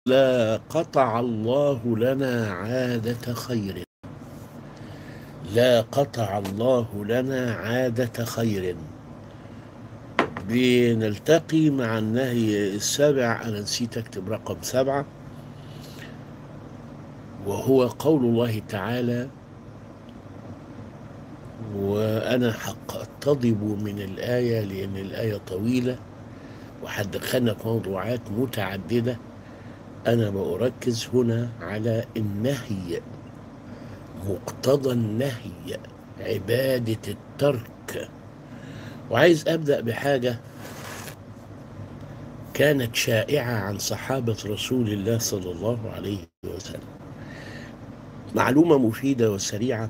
لا قطع الله لنا عادة خير لا قطع الله لنا عادة خير بنلتقي مع النهي السابع أنا نسيت أكتب رقم سبعة وهو قول الله تعالى وأنا حقتضب من الآية لأن الآية طويلة وحدخلنا في موضوعات متعددة أنا بأركز هنا على النهي مقتضى النهي عبادة الترك وعايز أبدأ بحاجة كانت شائعة عن صحابة رسول الله صلى الله عليه وسلم معلومة مفيدة وسريعة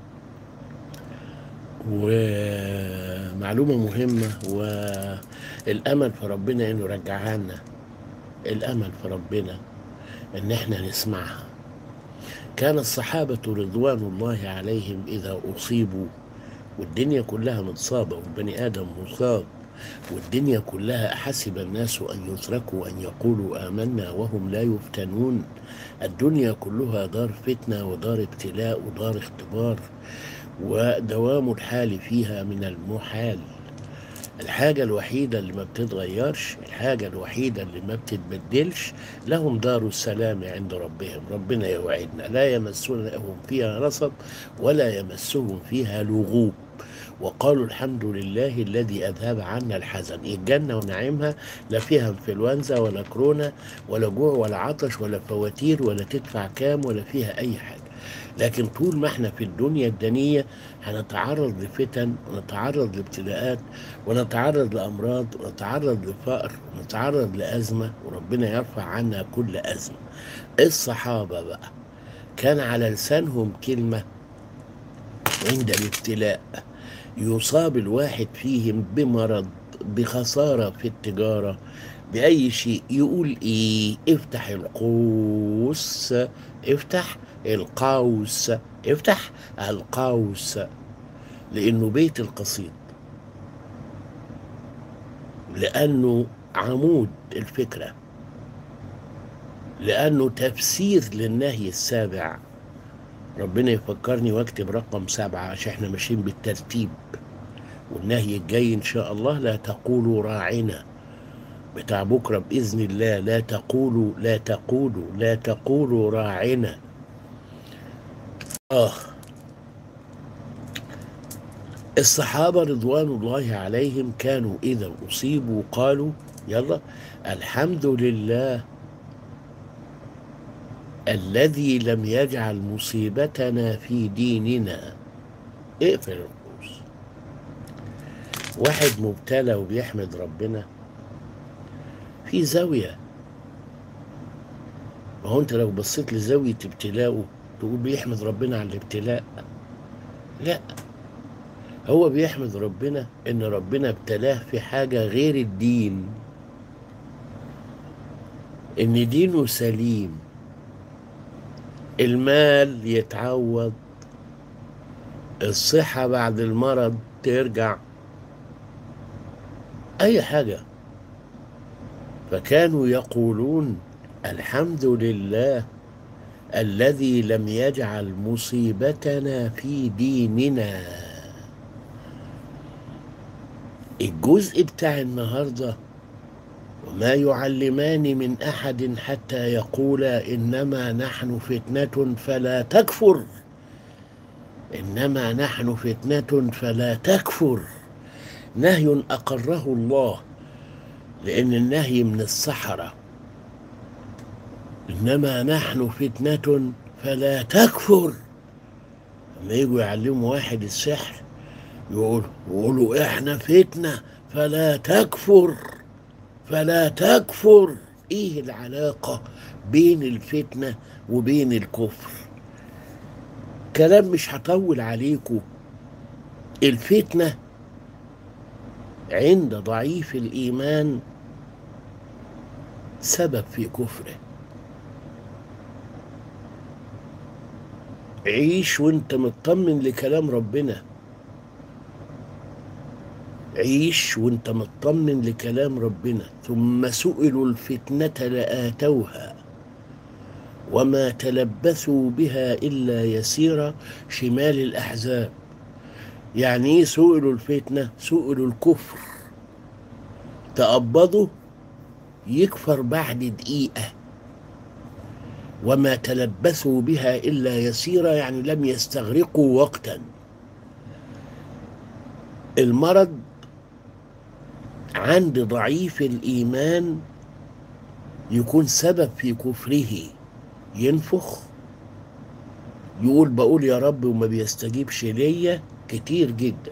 ومعلومة مهمة والأمل في ربنا إنه يرجعها لنا الأمل في ربنا إن إحنا نسمعها كان الصحابة رضوان الله عليهم إذا أصيبوا والدنيا كلها متصابة والبني آدم مصاب والدنيا كلها حسب الناس أن يتركوا أن يقولوا آمنا وهم لا يفتنون الدنيا كلها دار فتنة ودار ابتلاء ودار اختبار ودوام الحال فيها من المحال الحاجة الوحيدة اللي ما بتتغيرش الحاجة الوحيدة اللي ما بتتبدلش لهم دار السلام عند ربهم ربنا يوعدنا لا يمسونهم فيها نصب ولا يمسهم فيها لغوب وقالوا الحمد لله الذي أذهب عنا الحزن الجنة ونعيمها لا فيها انفلونزا ولا كورونا ولا جوع ولا عطش ولا فواتير ولا تدفع كام ولا فيها أي حاجة لكن طول ما احنا في الدنيا الدنية هنتعرض لفتن ونتعرض لابتلاءات ونتعرض لأمراض ونتعرض لفقر ونتعرض لأزمة وربنا يرفع عنا كل أزمة الصحابة بقى كان على لسانهم كلمة عند الابتلاء يصاب الواحد فيهم بمرض بخسارة في التجارة بأي شيء يقول إيه افتح القوس افتح القوس افتح القوس لأنه بيت القصيد لأنه عمود الفكرة لأنه تفسير للنهي السابع ربنا يفكرني واكتب رقم سبعة عشان احنا ماشيين بالترتيب والنهي الجاي ان شاء الله لا تقولوا راعنا بتاع بكرة بإذن الله لا تقولوا لا تقولوا لا تقولوا راعنا آه الصحابة رضوان الله عليهم كانوا إذا أصيبوا قالوا يلا الحمد لله الذي لم يجعل مصيبتنا في ديننا اقفل القوس واحد مبتلى وبيحمد ربنا في زاوية ما هو انت لو بصيت لزاوية ابتلاءه تقول بيحمد ربنا على الابتلاء لا هو بيحمد ربنا ان ربنا ابتلاه في حاجة غير الدين ان دينه سليم المال يتعوض الصحة بعد المرض ترجع أي حاجة فكانوا يقولون الحمد لله الذي لم يجعل مصيبتنا في ديننا الجزء بتاع النهارده وما يعلمان من احد حتى يقولا انما نحن فتنه فلا تكفر انما نحن فتنه فلا تكفر نهي اقره الله لان النهي من السحره انما نحن فتنه فلا تكفر لما يجوا يعلموا واحد السحر يقول يقولوا احنا فتنه فلا تكفر فلا تكفر ايه العلاقة بين الفتنة وبين الكفر كلام مش هطول عليكم الفتنة عند ضعيف الإيمان سبب في كفره عيش وانت مطمن لكلام ربنا عيش وانت مطمن لكلام ربنا ثم سئلوا الفتنة لآتوها وما تلبثوا بها إلا يسيرا شمال الأحزاب يعني ايه سئلوا الفتنة سئلوا الكفر تقبضوا يكفر بعد دقيقة وما تلبثوا بها إلا يسيرا يعني لم يستغرقوا وقتا المرض عند ضعيف الإيمان يكون سبب في كفره ينفخ يقول بقول يا رب وما بيستجيبش ليا كتير جدا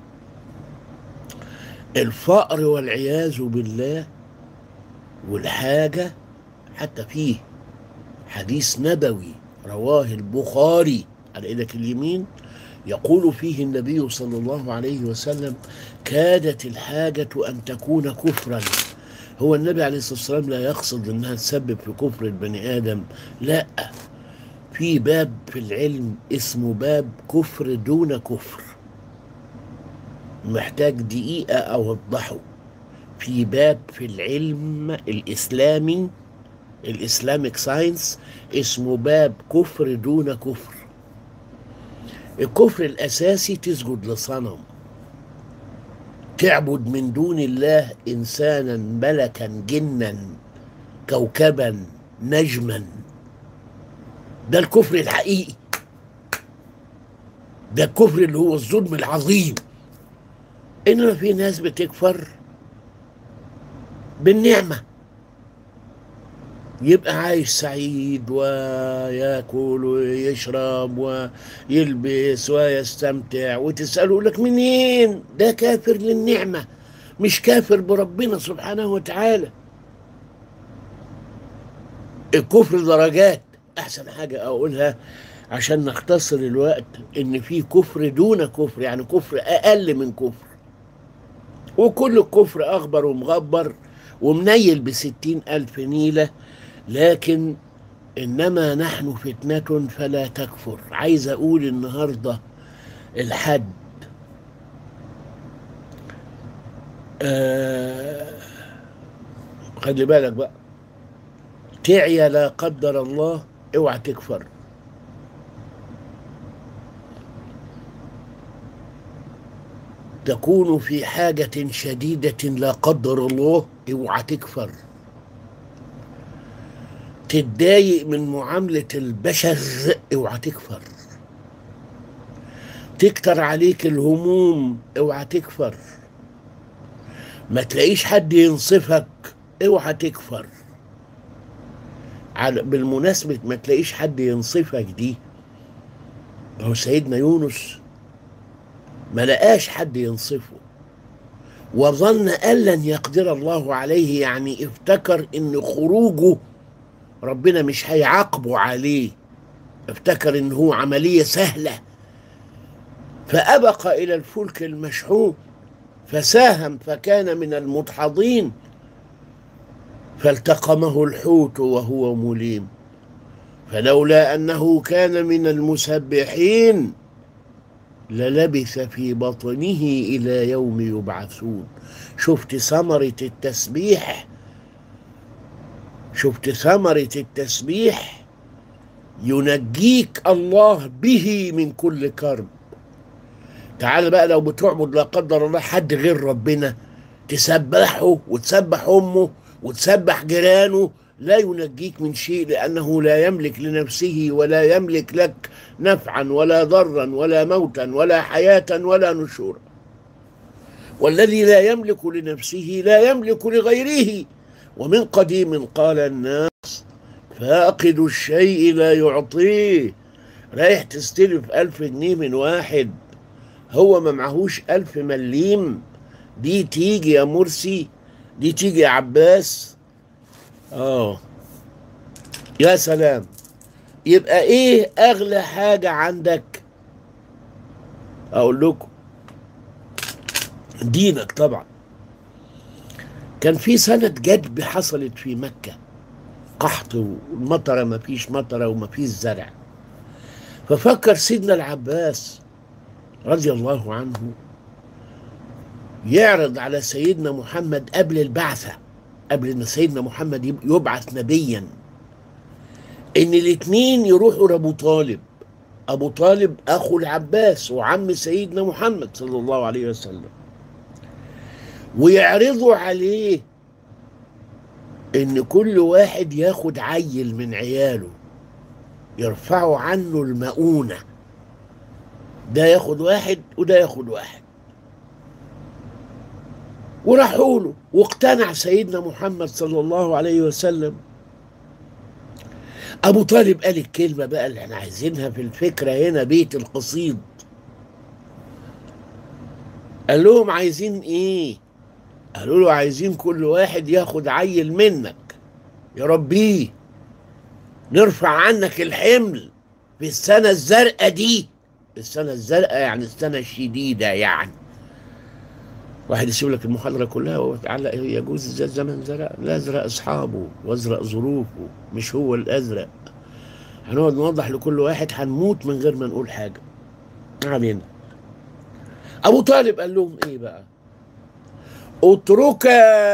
الفقر والعياذ بالله والحاجة حتى فيه حديث نبوي رواه البخاري على ايدك اليمين يقول فيه النبي صلى الله عليه وسلم كادت الحاجة أن تكون كفرا هو النبي عليه الصلاة والسلام لا يقصد أنها تسبب في كفر البني آدم لا في باب في العلم اسمه باب كفر دون كفر محتاج دقيقة أوضحه في باب في العلم الإسلامي الإسلاميك ساينس اسمه باب كفر دون كفر الكفر الأساسي تسجد لصنم تعبد من دون الله إنسانا ملكا جنا كوكبا نجما ده الكفر الحقيقي ده الكفر اللي هو الظلم العظيم انما في ناس بتكفر بالنعمه يبقى عايش سعيد وياكل ويشرب ويلبس ويستمتع وتساله لك منين ده كافر للنعمه مش كافر بربنا سبحانه وتعالى الكفر درجات احسن حاجه اقولها عشان نختصر الوقت ان في كفر دون كفر يعني كفر اقل من كفر وكل الكفر اخبر ومغبر ومنيل بستين الف نيله لكن انما نحن فتنه فلا تكفر عايز اقول النهارده الحد آه خلي بالك بقى تعيا لا قدر الله اوعى تكفر تكون في حاجة شديدة لا قدر الله اوعى تكفر تتضايق من معاملة البشر اوعى تكفر تكتر عليك الهموم اوعى تكفر ما تلاقيش حد ينصفك اوعى تكفر على بالمناسبة ما تلاقيش حد ينصفك دي هو سيدنا يونس ما لقاش حد ينصفه وظن أن لن يقدر الله عليه يعني افتكر ان خروجه ربنا مش هيعاقبه عليه افتكر ان هو عملية سهلة فأبق إلى الفلك المشحون فساهم فكان من المدحضين فالتقمه الحوت وهو مليم فلولا أنه كان من المسبحين للبث في بطنه إلى يوم يبعثون شفت ثمرة التسبيح شفت ثمرة التسبيح ينجيك الله به من كل كرب تعال بقى لو بتعبد لا قدر الله حد غير ربنا تسبحه وتسبح امه وتسبح جيرانه لا ينجيك من شيء لانه لا يملك لنفسه ولا يملك لك نفعا ولا ضرا ولا موتا ولا حياه ولا نشورا والذي لا يملك لنفسه لا يملك لغيره ومن قديم قال الناس فاقد الشيء لا يعطيه رايح تستلف ألف جنيه من واحد هو ما معهوش ألف مليم دي تيجي يا مرسي دي تيجي يا عباس اه يا سلام يبقى ايه اغلى حاجة عندك اقول لكم دينك طبعا كان في سنة جدب حصلت في مكة قحط والمطرة ما فيش مطرة وما فيش زرع ففكر سيدنا العباس رضي الله عنه يعرض على سيدنا محمد قبل البعثة قبل ان سيدنا محمد يبعث نبيا ان الاتنين يروحوا لابو طالب ابو طالب اخو العباس وعم سيدنا محمد صلى الله عليه وسلم ويعرضوا عليه ان كل واحد ياخد عيل من عياله يرفعوا عنه المؤونة ده ياخد واحد وده ياخد واحد وراحوا له واقتنع سيدنا محمد صلى الله عليه وسلم ابو طالب قال الكلمه بقى اللي احنا عايزينها في الفكره هنا بيت القصيد قال لهم عايزين ايه قالوا له عايزين كل واحد ياخد عيل منك يربيه نرفع عنك الحمل في السنه الزرقاء دي السنه الزرقاء يعني السنه الشديده يعني واحد يسيب لك المحاضرة كلها ويتعلق يجوز ازاي الزمن زرق الأزرق أصحابه وأزرق ظروفه مش هو الأزرق هنقعد نوضح لكل واحد هنموت من غير ما نقول حاجة علينا أبو طالب قال لهم إيه بقى اترك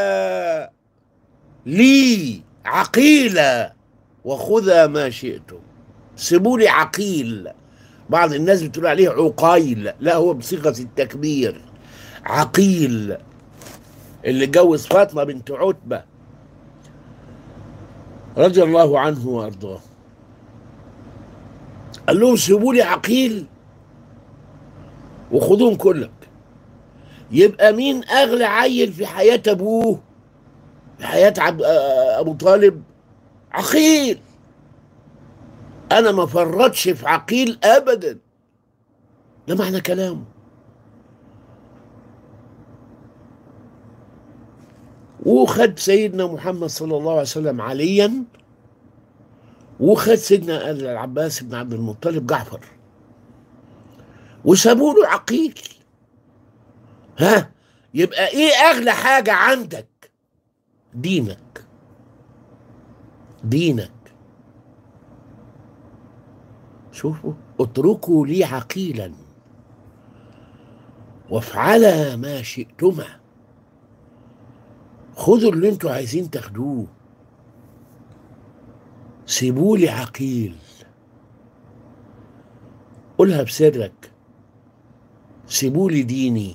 لي عقيلة وخذا ما شئتم سيبوا لي عقيل بعض الناس بتقول عليه عقيل لا هو بصيغة التكبير عقيل اللي جوز فاطمة بنت عتبة رضي الله عنه وارضاه قال لهم سيبوا لي عقيل وخدوهم كلك يبقى مين اغلى عيل في حياة ابوه في حياة عبد ابو طالب عقيل انا ما فرطش في عقيل ابدا ده معنى كلامه وخد سيدنا محمد صلى الله عليه وسلم عليا وخد سيدنا العباس بن عبد المطلب جعفر وسابوا له عقيل ها يبقى ايه اغلى حاجه عندك دينك دينك شوفوا اتركوا لي عقيلا وافعلا ما شئتما خذوا اللي انتوا عايزين تاخدوه سيبوا لي عقيل قولها بسرك سيبوا لي ديني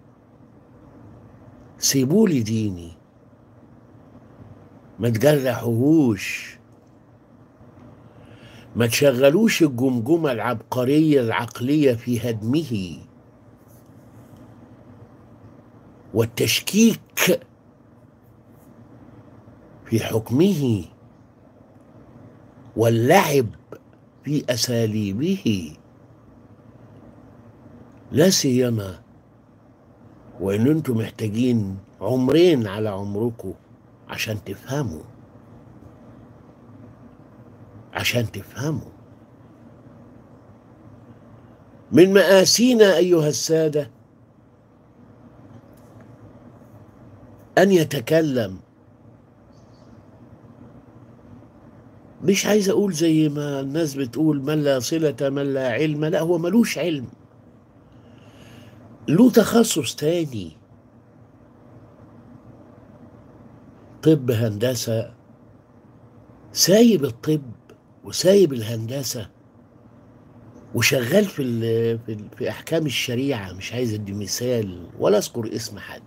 سيبوا لي ديني ما تجرحوهوش ما تشغلوش الجمجمة العبقرية العقلية في هدمه والتشكيك في حكمه واللعب في اساليبه لا سيما وان انتم محتاجين عمرين على عمركم عشان تفهموا عشان تفهموا من مآسينا أيها السادة أن يتكلم مش عايز أقول زي ما الناس بتقول من لا صلة من لا علم لا هو ملوش علم له تخصص تاني طب هندسة سايب الطب وسايب الهندسة وشغال في ال في, ال في أحكام الشريعة مش عايز أدي مثال ولا أذكر اسم حد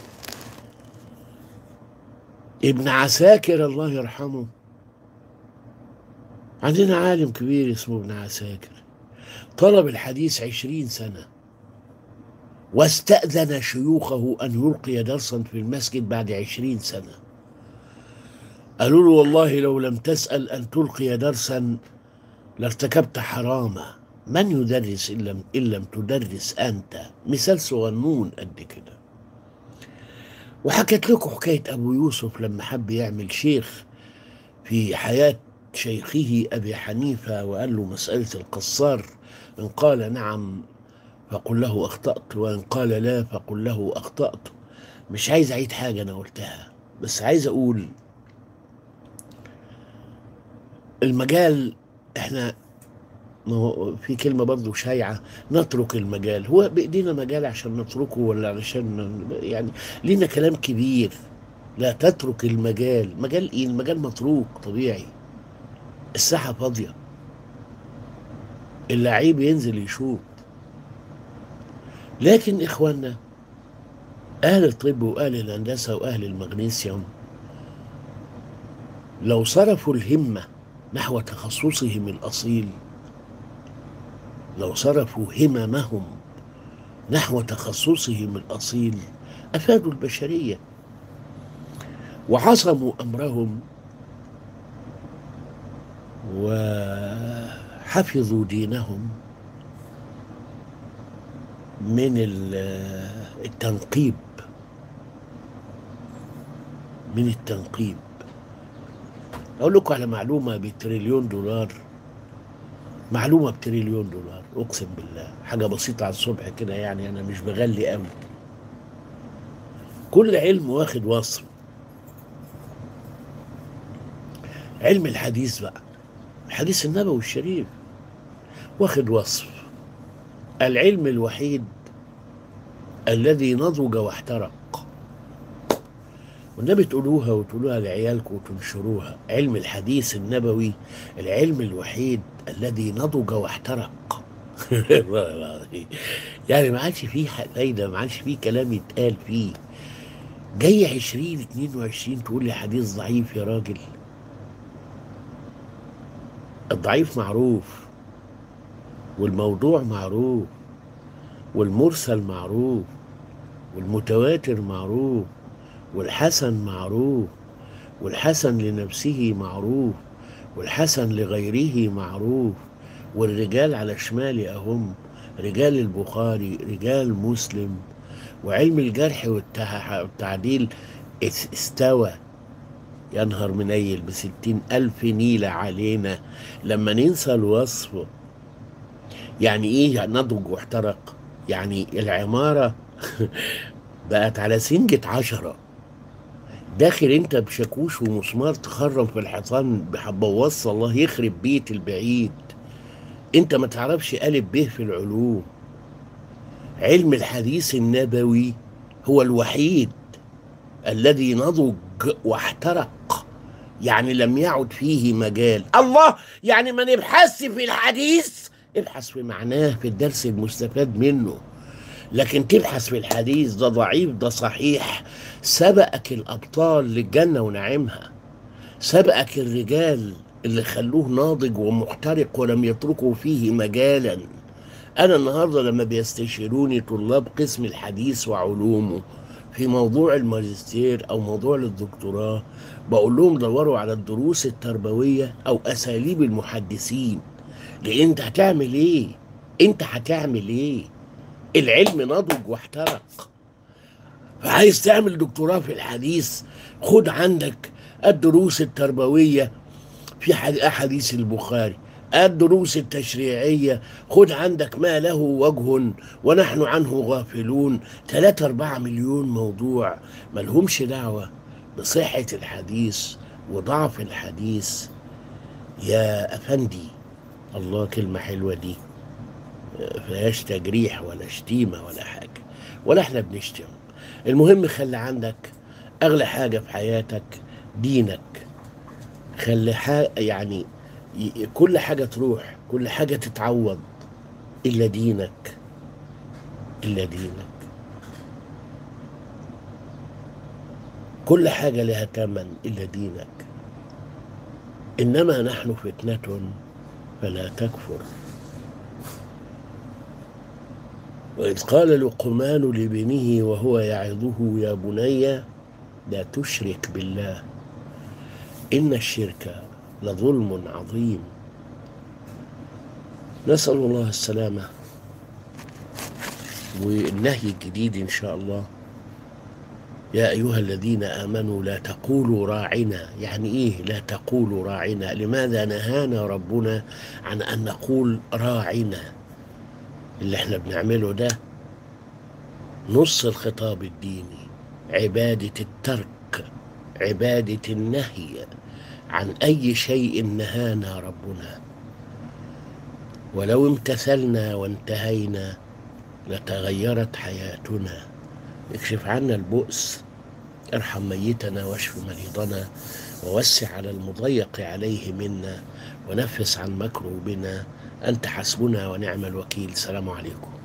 ابن عساكر الله يرحمه عندنا عالم كبير اسمه ابن عساكر طلب الحديث عشرين سنة واستأذن شيوخه أن يلقي درسا في المسجد بعد عشرين سنة قالوا له والله لو لم تسأل أن تلقي درسا لارتكبت حراما من يدرس إن لم, إن لم تدرس أنت مثال صغنون قد كده وحكت لكم حكاية أبو يوسف لما حب يعمل شيخ في حياة شيخه أبي حنيفة وقال له مسألة القصار إن قال نعم فقل له أخطأت وإن قال لا فقل له أخطأت مش عايز أعيد حاجة أنا قلتها بس عايز أقول المجال احنا ما هو في كلمة برضه شايعة نترك المجال هو بإيدينا مجال عشان نتركه ولا علشان يعني لينا كلام كبير لا تترك المجال مجال ايه المجال متروك طبيعي الساحة فاضية اللعيب ينزل يشوط لكن إخواننا أهل الطب وأهل الهندسة وأهل المغنيسيوم لو صرفوا الهمة نحو تخصصهم الأصيل لو صرفوا هممهم نحو تخصصهم الأصيل أفادوا البشرية وعصموا أمرهم وحفظوا دينهم من التنقيب من التنقيب أقول لكم على معلومة بتريليون دولار معلومة بتريليون دولار أقسم بالله حاجة بسيطة على الصبح كده يعني أنا مش بغلي قوي كل علم واخد وصف علم الحديث بقى الحديث النبوي الشريف واخد وصف العلم الوحيد الذي نضج واحترق والنبي تقولوها وتقولوها لعيالكم وتنشروها علم الحديث النبوي العلم الوحيد الذي نضج واحترق يعني ما عادش فيه فايده ما عادش فيه كلام يتقال فيه جاي 20 22 تقول لي حديث ضعيف يا راجل الضعيف معروف والموضوع معروف والمرسل معروف والمتواتر معروف والحسن معروف والحسن لنفسه معروف والحسن لغيره معروف والرجال على شمالي أهم رجال البخاري رجال مسلم وعلم الجرح والتعديل استوى ينهر منيل بستين ألف نيلة علينا لما ننسى الوصف يعني إيه نضج واحترق يعني العمارة بقت على سنجة عشرة داخل انت بشاكوش ومسمار تخرم في الحيطان بوص الله يخرب بيت البعيد انت ما تعرفش ألف به في العلوم علم الحديث النبوي هو الوحيد الذي نضج واحترق يعني لم يعد فيه مجال الله يعني ما نبحث في الحديث ابحث في معناه في الدرس المستفاد منه لكن تبحث في الحديث ده ضعيف ده صحيح سبقك الأبطال للجنة ونعيمها سبقك الرجال اللي خلوه ناضج ومحترق ولم يتركوا فيه مجالا أنا النهاردة لما بيستشيروني طلاب قسم الحديث وعلومه في موضوع الماجستير أو موضوع الدكتوراه بقول لهم دوروا على الدروس التربوية أو أساليب المحدثين لأن أنت هتعمل إيه؟ أنت هتعمل إيه؟ العلم نضج واحترق فعايز تعمل دكتوراه في الحديث خد عندك الدروس التربوية في أحاديث البخاري الدروس التشريعية خد عندك ما له وجه ونحن عنه غافلون 3 4 مليون موضوع ملهمش دعوة بصحة الحديث وضعف الحديث يا أفندي الله كلمة حلوة دي فيهاش تجريح ولا شتيمة ولا حاجة ولا احنا بنشتم المهم خلي عندك أغلى حاجة في حياتك دينك خلي حاجة يعني كل حاجة تروح كل حاجة تتعوض إلا دينك إلا دينك كل حاجة لها تمن إلا دينك إنما نحن فتنة فلا تكفر وإذ قال لقمان لابنه وهو يعظه يا بني لا تشرك بالله إن الشرك لظلم عظيم نسأل الله السلامة والنهي الجديد إن شاء الله يا أيها الذين آمنوا لا تقولوا راعنا يعني إيه لا تقولوا راعنا لماذا نهانا ربنا عن أن نقول راعنا اللي احنا بنعمله ده نص الخطاب الديني عبادة الترك عبادة النهي عن أي شيء نهانا ربنا ولو امتثلنا وانتهينا لتغيرت حياتنا اكشف عنا البؤس ارحم ميتنا واشف مريضنا ووسع على المضيق عليه منا ونفس عن مكروبنا أنت حسبنا ونعم الوكيل سلام عليكم